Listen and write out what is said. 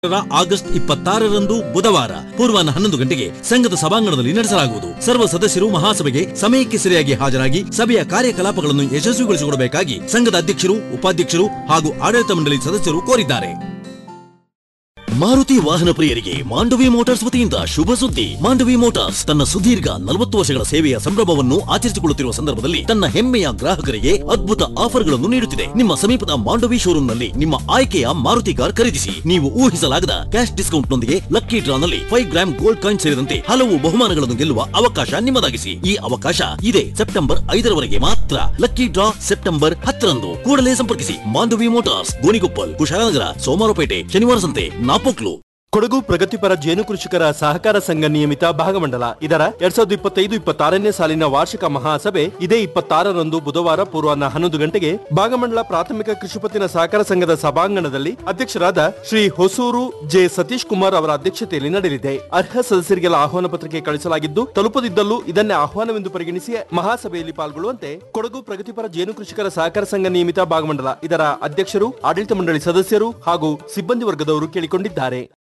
August ಇಪ್ಪತ್ತಾರರಂದು ಬುಧವಾರ ಪೂರ್ವಾಹ್ನ ಹನ್ನೊಂದು ಗಂಟೆಗೆ ಸಂಘದ ಸಭಾಂಗಣದಲ್ಲಿ ನಡೆಸಲಾಗುವುದು ಸರ್ವ ಸದಸ್ಯರು ಮಹಾಸಭೆಗೆ ಸಮಯಕ್ಕೆ ಸರಿಯಾಗಿ ಹಾಜರಾಗಿ ಸಭೆಯ ಕಾರ್ಯಕಲಾಪಗಳನ್ನು ಯಶಸ್ವಿಗೊಳಿಸಿಕೊಡಬೇಕಾಗಿ ಸಂಘದ ಅಧ್ಯಕ್ಷರು ಉಪಾಧ್ಯಕ್ಷರು ಹಾಗೂ ಆಡಳಿತ ಮಂಡಳಿ ಸದಸ್ಯರು ಕೋರಿದ್ದಾರೆ ಮಾರುತಿ ವಾಹನ ಪ್ರಿಯರಿಗೆ ಮಾಂಡವಿ ಮೋಟಾರ್ಸ್ ವತಿಯಿಂದ ಶುಭ ಸುದ್ದಿ ಮಾಂಡವಿ ಮೋಟಾರ್ಸ್ ತನ್ನ ಸುದೀರ್ಘ ನಲವತ್ತು ವರ್ಷಗಳ ಸೇವೆಯ ಸಂಭ್ರಮವನ್ನು ಆಚರಿಸಿಕೊಳ್ಳುತ್ತಿರುವ ಸಂದರ್ಭದಲ್ಲಿ ತನ್ನ ಹೆಮ್ಮೆಯ ಗ್ರಾಹಕರಿಗೆ ಅದ್ಭುತ ಆಫರ್ಗಳನ್ನು ನೀಡುತ್ತಿದೆ ನಿಮ್ಮ ಸಮೀಪದ ಮಾಂಡವಿ ಶೋರೂಮ್ನಲ್ಲಿ ನಿಮ್ಮ ಆಯ್ಕೆಯ ಮಾರುತಿ ಕಾರ್ ಖರೀದಿಸಿ ನೀವು ಊಹಿಸಲಾಗದ ಕ್ಯಾಶ್ ಡಿಸ್ಕೌಂಟ್ನೊಂದಿಗೆ ಲಕ್ಕಿ ಡ್ರಾನಲ್ಲಿ ಫೈವ್ ಗ್ರಾಮ್ ಗೋಲ್ಡ್ ಕಾಯಿನ್ ಸೇರಿದಂತೆ ಹಲವು ಬಹುಮಾನಗಳನ್ನು ಗೆಲ್ಲುವ ಅವಕಾಶ ನಿಮ್ಮದಾಗಿಸಿ ಈ ಅವಕಾಶ ಇದೆ ಸೆಪ್ಟೆಂಬರ್ ಐದರವರೆಗೆ ಮಾತ್ರ ಲಕ್ಕಿ ಡ್ರಾ ಸೆಪ್ಟೆಂಬರ್ ಹತ್ತರಂದು ಕೂಡಲೇ ಸಂಪರ್ಕಿಸಿ ಮಾಂಡವಿ ಮೋಟಾರ್ಸ್ ಗೋಣಿಗೊಪ್ಪಲ್ ಕುಶಾಲನಗರ ಸೋಮವಾರಪೇಟೆ ಶನಿವಾರ ಸಂತೆ ನಾಪೋಕ್ಲು ಕೊಡಗು ಪ್ರಗತಿಪರ ಜೇನು ಕೃಷಿಕರ ಸಹಕಾರ ಸಂಘ ನಿಯಮಿತ ಭಾಗಮಂಡಲ ಇದರ ಎರಡ್ ಸಾವಿರದ ಇಪ್ಪತ್ತೈದು ಇಪ್ಪತ್ತಾರನೇ ಸಾಲಿನ ವಾರ್ಷಿಕ ಮಹಾಸಭೆ ಇದೇ ಇಪ್ಪತ್ತಾರರಂದು ಬುಧವಾರ ಪೂರ್ವಾಹ್ನ ಹನ್ನೊಂದು ಗಂಟೆಗೆ ಭಾಗಮಂಡಲ ಪ್ರಾಥಮಿಕ ಕೃಷಿಪತ್ತಿನ ಸಹಕಾರ ಸಂಘದ ಸಭಾಂಗಣದಲ್ಲಿ ಅಧ್ಯಕ್ಷರಾದ ಶ್ರೀ ಹೊಸೂರು ಜೆ ಸತೀಶ್ ಕುಮಾರ್ ಅವರ ಅಧ್ಯಕ್ಷತೆಯಲ್ಲಿ ನಡೆಯಲಿದೆ ಅರ್ಹ ಸದಸ್ಯರಿಗೆಲ್ಲ ಆಹ್ವಾನ ಪತ್ರಿಕೆ ಕಳಿಸಲಾಗಿದ್ದು ತಲುಪದಿದ್ದಲ್ಲೂ ಇದನ್ನೇ ಆಹ್ವಾನವೆಂದು ಪರಿಗಣಿಸಿ ಮಹಾಸಭೆಯಲ್ಲಿ ಪಾಲ್ಗೊಳ್ಳುವಂತೆ ಕೊಡಗು ಪ್ರಗತಿಪರ ಜೇನು ಕೃಷಿಕರ ಸಹಕಾರ ಸಂಘ ನಿಯಮಿತ ಭಾಗಮಂಡಲ ಇದರ ಅಧ್ಯಕ್ಷರು ಆಡಳಿತ ಮಂಡಳಿ ಸದಸ್ಯರು ಹಾಗೂ ಸಿಬ್ಬಂದಿ ವರ್ಗದವರು ಕೇಳಿಕೊಂಡಿದ್ದಾರೆ